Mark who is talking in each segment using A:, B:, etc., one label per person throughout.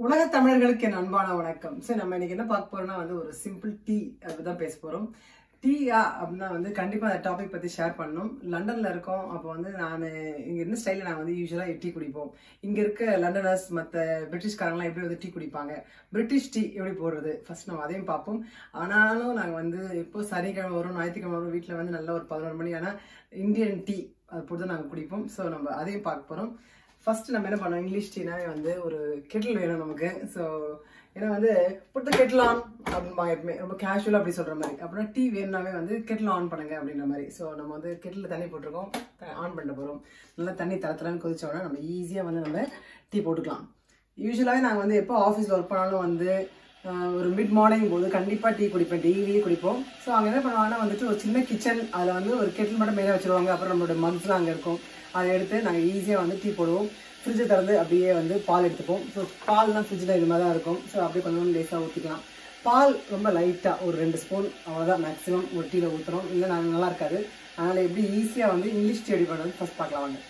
A: உலக தமிழர்களுக்கு என் அன்பான வணக்கம் சரி நம்ம இன்னைக்கு என்ன பார்க்க போறோம்னா வந்து ஒரு சிம்பிள் டீ தான் பேச போறோம் டீயா அப்படின்னா வந்து கண்டிப்பா அந்த டாபிக் பத்தி ஷேர் பண்ணணும் லண்டன்ல இருக்கோம் அப்போ வந்து நான் இங்க இருந்த ஸ்டைல நான் வந்து யூஸ்வலா டீ குடிப்போம் இங்க இருக்க லண்டனர்ஸ் மத்த பிரிட்டிஷ்காரங்களாம் எப்படி வந்து டீ குடிப்பாங்க பிரிட்டிஷ் டீ எப்படி போடுறது ஃபர்ஸ்ட் நம்ம அதையும் பார்ப்போம் ஆனாலும் நாங்க வந்து இப்போ சனிக்கிழமை வரும் ஞாயிற்றுக்கிழமை வரும் வீட்டுல வந்து நல்ல ஒரு பதினோரு மணி ஆனா இந்தியன் டீ அது போட்டு நாங்க குடிப்போம் ஸோ நம்ம அதையும் பார்க்க போறோம் ஃபர்ஸ்ட் நம்ம என்ன பண்ணோம் இங்கிலீஷ் டீனாவே வந்து ஒரு கெட்டில் வேணும் நமக்கு ஸோ ஏன்னா வந்து புட்டு கெட்டில் ஆன் அப்படின்பா எப்பவுமே ரொம்ப கேஷுவலாக அப்படி சொல்ற மாதிரி அப்படின்னா டீ வேணும்னாவே வந்து கெட்டில் ஆன் பண்ணுங்க அப்படின்ற மாதிரி ஸோ நம்ம வந்து கெட்டில் தண்ணி போட்டிருக்கோம் ஆன் பண்ண போகிறோம் நல்லா தண்ணி தர தரன்னு கொதிச்ச உடனே நம்ம ஈஸியாக வந்து நம்ம டீ போட்டுக்கலாம் யூஸ்வலாகவே நாங்கள் வந்து எப்போ ஆஃபீஸில் ஒர்க் பண்ணாலும் வந்து ஆஹ், ஒரு மிட் மார்னிங் போது கண்டிப்பாக டீ குடிப்பேன் டெய்லியே குடிப்போம் ஸோ அங்கே என்ன பண்ணுவாங்கன்னா வந்துட்டு ஒரு சின்ன கிச்சன் அதில் வந்து ஒரு கெட்டில் மட்டும் மேலே வச்சிருவாங்க அப்புறம் நம்மளோட மக்ஸ்லாம் அங்கே இருக்கும் அதை எடுத்து நாங்கள் ஈஸியாக வந்து டீ போடுவோம் ஃப்ரிட்ஜை திறந்து அப்படியே வந்து பால் எடுத்துப்போம் ஸோ பால்லாம் ஃப்ரிட்ஜில் இது மாதிரி தான் இருக்கும் ஸோ அப்படியே கொஞ்சம் லேசாக ஊற்றிக்கலாம் பால் ரொம்ப லைட்டாக ஒரு ரெண்டு ஸ்பூன் அவ்வளோதான் மேக்ஸிமம் ஒரு டீயில் ஊற்றுறோம் இல்லை நான் நல்லா இருக்காது அதனால் எப்படி ஈஸியாக வந்து இங்கிலீஷ் டீ எப்படி பண்ணுறது ஃபஸ்ட் பார்க்கலாம் வாங்க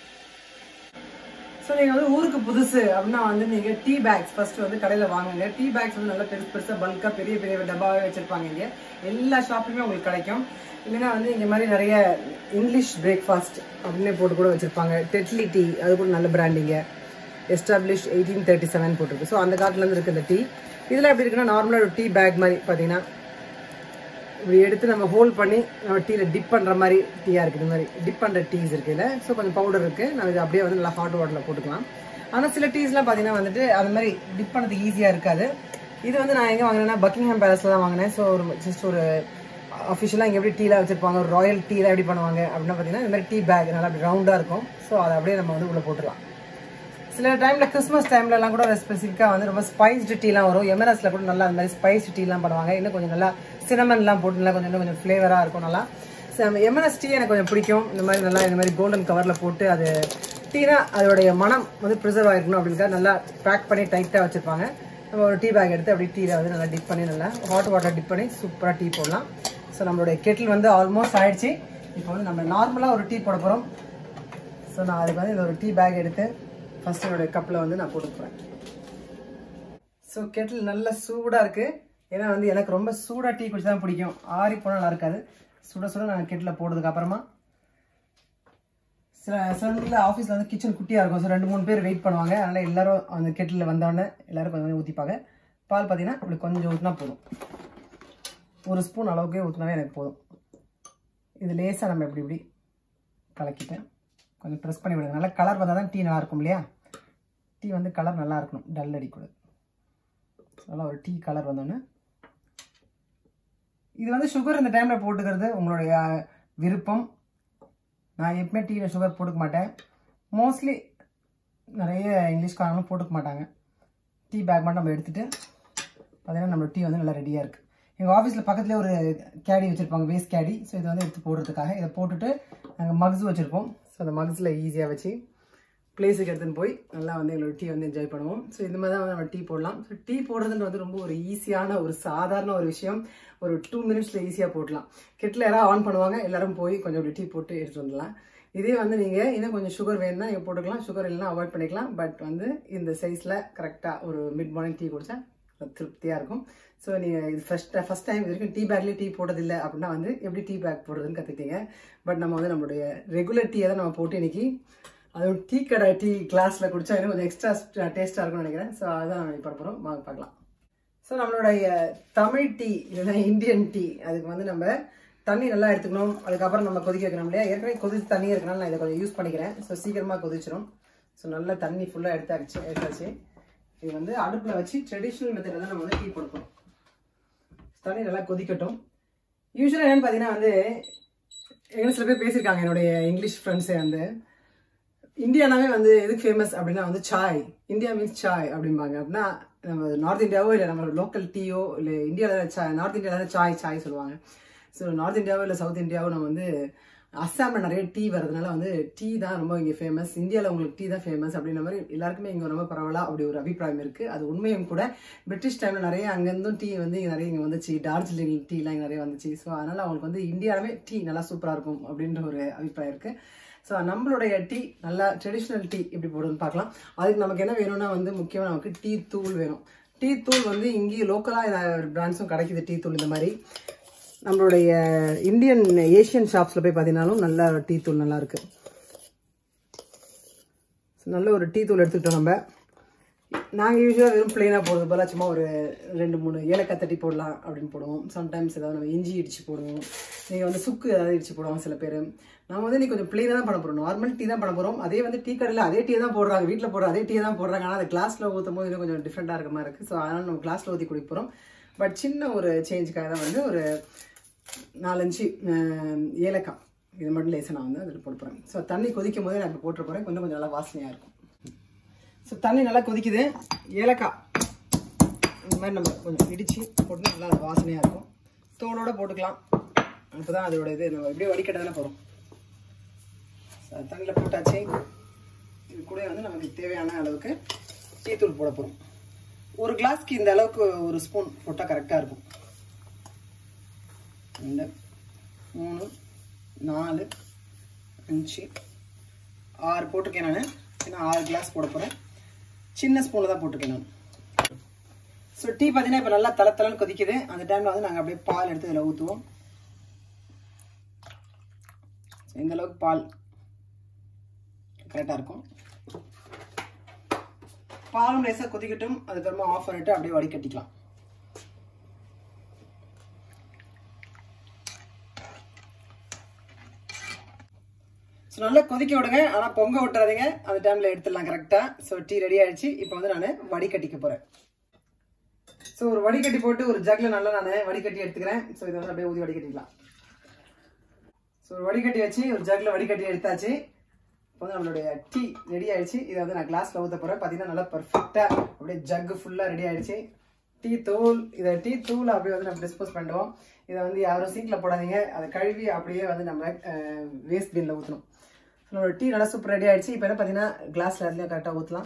A: ஸோ நீங்கள் வந்து ஊருக்கு புதுசு அப்படின்னா வந்து நீங்கள் டீ பேக்ஸ் ஃபர்ஸ்ட் வந்து கடையில் வாங்குங்க டீ பேக்ஸ் வந்து நல்லா பெருசு பெருசாக பல்காக பெரிய பெரிய டப்பாவே வச்சிருப்பாங்க இங்கே எல்லா ஷாப்லையுமே உங்களுக்கு கிடைக்கும் இல்லைன்னா வந்து இந்த மாதிரி நிறைய இங்கிலீஷ் பிரேக்ஃபாஸ்ட் அப்படின்னு போட்டு கூட வச்சிருப்பாங்க டெட்லி டீ அது கூட நல்ல பிராண்டிங்க எஸ்டாப்ளிஷ் எயிட்டீன் தேர்ட்டி செவன் போட்டிருக்கு ஸோ அந்த காலத்துலேருந்து இருக்கு இந்த டீ இதில் எப்படி இருக்குன்னா நார்மலாக ஒரு டீ பேக் மாதிரி பார்த்தீங்கன்னா இப்படி எடுத்து நம்ம ஹோல்ட் பண்ணி நம்ம டீல டிப் பண்ற மாதிரி டீயா இருக்கு இந்த மாதிரி டிப் பண்ற டீஸ் இருக்கு இல்ல ஸோ கொஞ்சம் பவுடர் இருக்கு நம்ம இது அப்படியே வந்து நல்லா ஹாட் வாட்டர்ல போட்டுக்கலாம் ஆனா சில டீஸ்லாம் பாத்தீங்கன்னா வந்துட்டு அந்த மாதிரி டிப் பண்ணதுக்கு ஈஸியா இருக்காது இது வந்து நான் எங்க வாங்கினேன்னா பக்கிங்ஹாம் பேலஸ்ல தான் வாங்கினேன் ஸோ ஒரு ஜஸ்ட் ஒரு அஃபிஷியலாக இங்கே எப்படி டீலாம் வச்சிருப்பாங்க ஒரு ராயல் டீலாம் எப்படி பண்ணுவாங்க அப்படின்னா பார்த்தீங்கன்னா இந்த மாதிரி டீ பேக் நல்லா அப்படி ரவுண்டாக இருக்கும் ஸோ அதை அப்படியே நம்ம வந்து உள்ளே போட்டுடலாம் சில டைம்ல கிறிஸ்மஸ் டைம்ல எல்லாம் கூட ஸ்பெசிஃபிக்கா வந்து ரொம்ப ஸ்பைஸ்டு டீலாம் வரும் எமரஸ்ல கூட நல்லா அந்த மாதிரி ஸ்பைஸ்டு டீலாம் பண்ணுவாங்க இன்னும் கொஞ்சம் நல்லா சினமன்லாம் போட்டு நல்லா கொஞ்சம் இன்னும் கொஞ்சம் ஃப்ளேவரா இருக்கும் நல்லா எம்என்எஸ் டீ எனக்கு கொஞ்சம் பிடிக்கும் இந்த மாதிரி நல்லா இந்த மாதிரி கோல்டன் கவர்ல போட்டு அது டீனா அதோடைய மனம் வந்து ப்ரிசர்வ் ஆயிருக்கணும் அப்படின்றத நல்லா பேக் பண்ணி டைட்டா வச்சிருப்பாங்க நம்ம ஒரு டீ பேக் எடுத்து அப்படியே டீல வந்து நல்லா டிப் பண்ணி நல்லா ஹாட் வாட்டர் டிப் பண்ணி சூப்பரா டீ போடலாம் ஸோ நம்மளுடைய கெட்டில் வந்து ஆல்மோஸ்ட் ஆயிடுச்சு இப்போ வந்து நம்ம நார்மலா ஒரு டீ போட போறோம் ஸோ நான் அதுக்கு வந்து இந்த ஒரு டீ பேக் எடுத்து ஃபர்ஸ்ட் என்னோட கப்பில் வந்து நான் போட்டு போகிறேன் ஸோ கெட்டில் நல்ல சூடாக இருக்குது ஏன்னா வந்து எனக்கு ரொம்ப சூடாக டீ குடிச்சு தான் பிடிக்கும் ஆறி போனால் நல்லா இருக்காது சுட சுட நான் கெட்டில் போடுறதுக்கு அப்புறமா சில சில இடத்துல ஆஃபீஸில் வந்து கிச்சன் குட்டியாக இருக்கும் ஸோ ரெண்டு மூணு பேர் வெயிட் பண்ணுவாங்க அதனால் எல்லாரும் அந்த கெட்டில் வந்தோடனே எல்லாரும் கொஞ்சம் கொஞ்சம் ஊற்றிப்பாங்க பால் பார்த்தீங்கன்னா இப்படி கொஞ்சம் ஊற்றினா போதும் ஒரு ஸ்பூன் அளவுக்கே ஊற்றினாவே எனக்கு போதும் இது லேசாக நம்ம இப்படி இப்படி கலக்கிட்டேன் கொஞ்சம் ப்ரெஸ் பண்ணி விடுங்க நல்லா கலர் வந்தால் தான் டீ நல்லா இருக்கும் இல்லையா டீ வந்து கலர் நல்லா இருக்கணும் டல் அடிக்கூடாது நல்லா ஒரு டீ கலர் வந்தோடனே இது வந்து சுகர் இந்த டைமில் போட்டுக்கிறது உங்களுடைய விருப்பம் நான் எப்பவுமே டீயில் சுகர் போட்டுக்க மாட்டேன் மோஸ்ட்லி நிறைய இங்கிலீஷ்காரங்களும் போட்டுக்க மாட்டாங்க டீ பேக் மட்டும் நம்ம எடுத்துகிட்டு பார்த்தீங்கன்னா நம்ம டீ வந்து நல்லா ரெடியாக இருக்குது எங்கள் ஆஃபீஸில் பக்கத்துலேயே ஒரு கேடி வச்சுருப்பாங்க வேஸ்ட் கேடி ஸோ இதை வந்து எடுத்து போடுறதுக்காக இதை போட்டுட்டு நாங்கள் மக்ஸ் வச்சுருப்போம் ஸோ அந்த மக்ஸில் ஈஸியாக வச்சு பிளேஸுக்கு எடுத்துன்னு போய் நல்லா வந்து எங்களோட டீ வந்து என்ஜாய் பண்ணுவோம் ஸோ இந்த மாதிரி தான் வந்து நம்ம டீ போடலாம் ஸோ டீ போடுறதுன்றது வந்து ரொம்ப ஒரு ஈஸியான ஒரு சாதாரண ஒரு விஷயம் ஒரு டூ மினிட்ஸில் ஈஸியாக போடலாம் கெட்டில் யாராவது ஆன் பண்ணுவாங்க எல்லாரும் போய் கொஞ்சம் அப்படி டீ போட்டு எடுத்துட்டு வந்துடலாம் இதே வந்து நீங்கள் இன்னும் கொஞ்சம் சுகர் வேணும்னா நீங்கள் போட்டுக்கலாம் சுகர் இல்லைனா அவாய்ட் பண்ணிக்கலாம் பட் வந்து இந்த சைஸில் கரெக்டாக ஒரு மிட் மார்னிங் டீ குடிச்சா திருப்தியாக இருக்கும் ஸோ நீங்கள் இது ஃபஸ்ட் ஃபஸ்ட் டைம் இது வரைக்கும் டீ பேக்லேயே டீ போட்டதில்லை அப்படின்னா வந்து எப்படி டீ பேக் போடுறதுன்னு கற்றுக்கிட்டீங்க பட் நம்ம வந்து நம்மளுடைய ரெகுலர் டீயை தான் நம்ம போட்டு இன்னைக்கு அதுவும் டீ கடை டீ கிளாஸில் குடிச்சா இன்னும் கொஞ்சம் எக்ஸ்ட்ரா டேஸ்ட்டாக இருக்கும்னு நினைக்கிறேன் ஸோ அதுதான் நம்ம இப்போ போகிறோம் வாங்க பார்க்கலாம் ஸோ நம்மளுடைய தமிழ் டீ இல்லைன்னா இந்தியன் டீ அதுக்கு வந்து நம்ம தண்ணி நல்லா எடுத்துக்கணும் அதுக்கப்புறம் நம்ம கொதிக்க வைக்கணும் இல்லையா ஏற்கனவே கொதிச்சு தண்ணி இருக்கனால நான் இதை கொஞ்சம் யூஸ் பண்ணிக்கிறேன் ஸோ சீக்கிரமாக கொதிச்சிடும் ஸோ நல்லா தண்ணி ஃபுல்லாக எடுத்தாச்சு எடுத்தாச்சு இது வந்து அடுப்பில் வச்சு ட்ரெடிஷ்னல் மெத்தடில் தான் நம்ம வந்து டீ கொடுக்கணும் தண்ணி நல்லா கொதிக்கட்டும் யூஸ்வலாக என்னன்னு பார்த்தீங்கன்னா வந்து எங்க சில பேர் பேசியிருக்காங்க என்னுடைய இங்கிலீஷ் ஃப்ரெண்ட்ஸே வந்து இந்தியானாவே வந்து எதுக்கு ஃபேமஸ் அப்படின்னா வந்து சாய் இந்தியா மீன்ஸ் சாய் அப்படிம்பாங்க அப்படின்னா நம்ம நார்த் இந்தியாவோ இல்லை நம்ம லோக்கல் டீயோ இல்லை இந்தியாவில் சாய் நார்த் இந்தியாவில் சாய் சாய் சொல்லுவாங்க ஸோ நார்த் இந்தியாவோ இல்லை சவுத் இந்தியாவோ நம்ம வந்து அஸ்ஸாம்ல நிறைய டீ வரதுனால வந்து டீ தான் ரொம்ப இங்கே ஃபேமஸ் இந்தியாவில் உங்களுக்கு டீ தான் ஃபேமஸ் அப்படின்ற மாதிரி எல்லாருக்குமே இங்கே ரொம்ப பரவலாக அப்படி ஒரு அபிப்பிராயம் இருக்குது அது உண்மையும் கூட பிரிட்டிஷ் டைமில் நிறைய அங்கேருந்தும் டீ வந்து இங்கே நிறைய இங்கே வந்துச்சு டார்ஜிலிங் டீலாம் இங்கே நிறைய வந்துச்சு ஸோ அதனால் அவங்களுக்கு வந்து இந்தியாவே டீ நல்லா சூப்பராக இருக்கும் அப்படின்ற ஒரு அபிப்பிராயம் இருக்குது ஸோ நம்மளுடைய டீ நல்லா ட்ரெடிஷ்னல் டீ எப்படி போடுறதுன்னு பார்க்கலாம் அதுக்கு நமக்கு என்ன வேணும்னா வந்து முக்கியமாக நமக்கு டீ தூள் வேணும் டீ தூள் வந்து இங்கேயும் லோக்கலாக பிராண்ட்ஸும் கிடைக்குது டீ தூள் இந்த மாதிரி நம்மளுடைய இந்தியன் ஏஷியன் ஷாப்ஸில் போய் பார்த்தீங்கன்னாலும் நல்ல டீ தூள் நல்லா இருக்கு நல்ல ஒரு டீ தூள் எடுத்துக்கிட்டோம் நம்ம நாங்கள் யூஸ்வலாக வெறும் பிளெயினாக போடுறது போல சும்மா ஒரு ரெண்டு மூணு ஏலக்காய் தட்டி போடலாம் அப்படின்னு போடுவோம் சம்டைம்ஸ் ஏதாவது நம்ம இஞ்சி இடிச்சு போடுவோம் நீங்கள் வந்து சுக்கு ஏதாவது இடிச்சு போடுவாங்க சில பேர் நம்ம வந்து நீ கொஞ்சம் பிளெயினாக தான் பண்ண போகிறோம் நார்மல் டீ தான் பண்ண போகிறோம் அதே வந்து டீ கடையில் அதே டீ தான் போடுறாங்க வீட்டில் போடுற அதே டீ தான் போடுறாங்க ஆனால் அது கிளாஸில் ஊற்றும் போது இன்னும் கொஞ்சம் டிஃப்ரெண்ட்டாக இருக்க மாதிரி இருக்குது ஸோ அதனால் நம்ம கிளாஸில் ஊற்றி குடிக்க போகிறோம் பட் சின்ன ஒரு சேஞ்சுக்காக தான் வந்து ஒரு நாலஞ்சு அஹ், ஏலக்காய் இது மட்டும் லேசாக நான் வந்து அதில் போட்டு போகிறேன் ஸோ தண்ணி கொதிக்கும் போதே நான் இப்போ போட்டு போகிறேன் கொஞ்சம் கொஞ்சம் நல்லா வாசனையாக இருக்கும் ஸோ தண்ணி நல்லா கொதிக்குது ஏலக்காய் இந்த மாதிரி நம்ம கொஞ்சம் இடித்து போட்டு நல்லா அது வாசனையாக இருக்கும் தோலோட போட்டுக்கலாம் அப்போ தான் அதோட இது நம்ம எப்படியே வடிகட்ட தானே போகிறோம் ஸோ தண்ணியில் போட்டாச்சு இது கூட வந்து நமக்கு தேவையான அளவுக்கு டீத்தூள் போட போகிறோம் ஒரு கிளாஸ்க்கு இந்த அளவுக்கு ஒரு ஸ்பூன் போட்டால் கரெக்டாக இருக்கும் ரெண்டு மூணு நாலு அஞ்சு ஆறு போட்டிருக்கேன் நான் ஏன்னா ஆறு கிளாஸ் போட போகிறேன் சின்ன ஸ்பூனில் தான் போட்டிருக்கேன் நான் ஸோ டீ பார்த்தீங்கன்னா இப்போ நல்லா தலை தலைன்னு கொதிக்குது அந்த டைமில் வந்து நாங்கள் அப்படியே பால் எடுத்து இதில் ஊற்றுவோம் இந்த அளவுக்கு பால் கரெக்டாக இருக்கும் பாலும் லேசாக கொதிக்கட்டும் அதுக்கப்புறமா ஆஃப் பண்ணிட்டு அப்படியே வடிகட்டிக்கலாம் ஸோ நல்லா கொதிக்க விடுங்க ஆனால் பொங்க விட்டுறாதீங்க அந்த டைமில் எடுத்துடலாம் கரெக்டாக ஸோ டீ ரெடி ஆயிடுச்சு இப்போ வந்து நான் வடிகட்டிக்க போகிறேன் ஸோ ஒரு வடிகட்டி போட்டு ஒரு ஜக்ல நல்லா நான் வடிகட்டி எடுத்துக்கிறேன் ஸோ இதை வந்து அப்படியே ஊதி வடிகட்டிக்கலாம் ஸோ ஒரு வடிகட்டி வச்சு ஒரு ஜக்ல வடிகட்டி எடுத்தாச்சு இப்போ வந்து நம்மளுடைய டீ ரெடி ஆயிடுச்சு இதை வந்து நான் கிளாஸ்ல ஊற்ற போகிறேன் பார்த்தீங்கன்னா நல்லா பர்ஃபெக்டாக அப்படியே ஜக்கு ஃபுல்லாக ரெடி ஆயிடுச்சு டீ தூள் இதை டீ தூள் அப்படியே வந்து நம்ம டிஸ்போஸ் பண்ணுவோம் இதை வந்து யாரும் சிங்கில் போடாதீங்க அதை கழுவி அப்படியே வந்து நம்ம வேஸ்ட் பின்ல ஊற்றணும் ஸோ நம்மளோட டீ நல்லா சூப்பர் ரெடி ஆயிடுச்சு இப்போ என்ன பார்த்தீங்கன்னா கிளாஸ்ல அதுலேயும் கரெக்டாக ஊற்றலாம்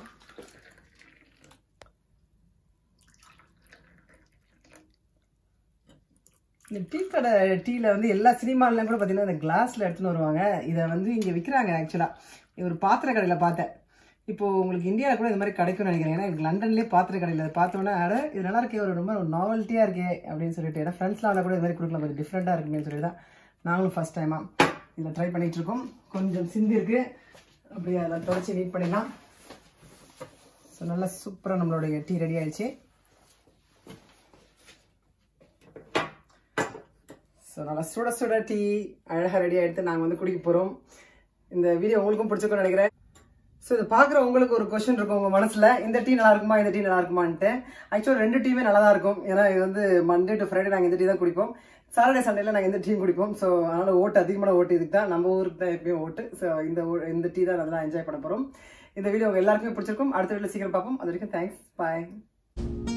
A: இந்த டீ கடை டீயில் வந்து எல்லா சினிமாலாம் கூட பார்த்தீங்கன்னா இந்த கிளாஸில் எடுத்துன்னு வருவாங்க இதை வந்து இங்கே விற்கிறாங்க ஆக்சுவலாக ஒரு பாத்திர கடையில் பார்த்தேன் இப்போ உங்களுக்கு இந்தியாவில் கூட இந்த மாதிரி கிடைக்கும்னு நினைக்கிறேன் ஏன்னா எனக்கு லண்டன்லேயே பாத்திர கடையில் அதை பார்த்தோன்னே அட இது நல்லா இருக்கே ஒரு ரொம்ப ஒரு நாவல்ட்டியாக இருக்கே அப்படின்னு சொல்லிட்டு ஏன்னா ஃப்ரெண்ட்ஸ்லாம் கூட இது மாதிரி கொடுக்கலாம் கொஞ்சம் டிஃப்ரெண்ட்டாக இருக்குமே சொல்லி தான் நாங்களும் ஃபர்ஸ்ட் டைமாக இதில் ட்ரை பண்ணிட்டு இருக்கோம் கொஞ்சம் சிந்தி இருக்கு அப்படியே அதை தொடச்சி நீட் பண்ணிடலாம் ஸோ நல்லா சூப்பராக நம்மளுடைய டீ ரெடி ஆயிடுச்சு ஸோ நல்லா சுட சுட டீ அழகாக ரெடி ஆகிடுத்து நாங்கள் வந்து குடிக்க போகிறோம் இந்த வீடியோ உங்களுக்கும் பிடிச்சிருக்கும்னு நினைக்கிறேன் ஸோ இது பார்க்குற உங்களுக்கு ஒரு கொஸ்டின் இருக்கும் உங்கள் மனசில் இந்த டீ நல்லா இருக்குமா இந்த டீ நல்லா இருக்குமான்ட்டு ஆக்சுவலாக ரெண்டு டீமே நல்லா தான் இருக்கும் ஏன்னா இது வந்து மண்டே டு ஃப்ரைடே நாங்கள் இந்த டீ தான் குடிப்போம் சாட்டர்டே சண்டேல நாங்கள் இந்த டீ குடிப்போம் ஸோ அதனால் ஓட்டு அதிகமான ஓட்டு இதுக்கு தான் நம்ம ஊருக்கு தான் எப்பயும் ஓட்டு ஸோ இந்த ஊ- இந்த டீ தான் நல்லா என்ஜாய் பண்ண போகிறோம் இந்த வீடியோ உங்கள் எல்லாருக்குமே பிடிச்சிருக்கும் அடுத்த வீடியோ சீக்கிரம் பார்ப்போம் அது வரைக்கும் தேங்க்ஸ் பாய்